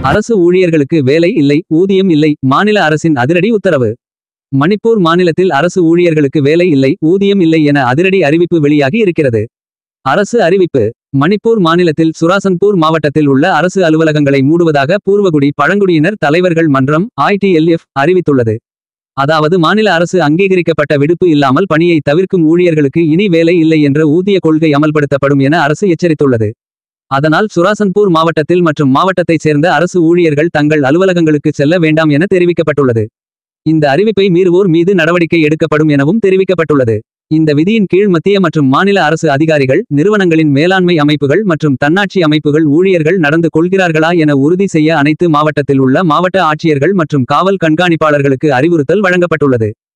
அரசு ஊழியர்களுக்கு வேலை இல்லை ஊதியம் இல்லை மாநில அரசின் அதிரடி உத்தரவு மணிப்பூர் மாநிலத்தில் அரசு ஊழியர்களுக்கு வேலை இல்லை ஊதியம் இல்லை என அதிரடி அறிவிப்பு வெளியாகி இருக்கிறது அரசு அறிவிப்பு மணிப்பூர் மாநிலத்தில் சுராசன்பூர் மாவட்டத்தில் உள்ள அரசு அலுவலகங்களை மூடுவதாக பூர்வகுடி பழங்குடியினர் தலைவர்கள் மன்றம் ஐடிஎல்எஃப் அறிவித்துள்ளது அதாவது மாநில அரசு அங்கீகரிக்கப்பட்ட விடுப்பு இல்லாமல் பணியை தவிர்க்கும் ஊழியர்களுக்கு இனி வேலை இல்லை என்ற ஊதிய கொள்கை அமல்படுத்தப்படும் என அரசு எச்சரித்துள்ளது அதனால் சுராசன்பூர் மாவட்டத்தில் மற்றும் மாவட்டத்தைச் சேர்ந்த அரசு ஊழியர்கள் தங்கள் அலுவலகங்களுக்கு செல்ல வேண்டாம் என தெரிவிக்கப்பட்டுள்ளது இந்த அறிவிப்பை மீறுவோர் மீது நடவடிக்கை எடுக்கப்படும் எனவும் தெரிவிக்கப்பட்டுள்ளது இந்த விதியின் கீழ் மத்திய மற்றும் மாநில அரசு அதிகாரிகள் நிறுவனங்களின் மேலாண்மை அமைப்புகள் மற்றும் தன்னாட்சி அமைப்புகள் ஊழியர்கள் நடந்து கொள்கிறார்களா என உறுதி செய்ய அனைத்து மாவட்டத்தில் உள்ள மாவட்ட ஆட்சியர்கள் மற்றும் காவல் கண்காணிப்பாளர்களுக்கு அறிவுறுத்தல் வழங்கப்பட்டுள்ளது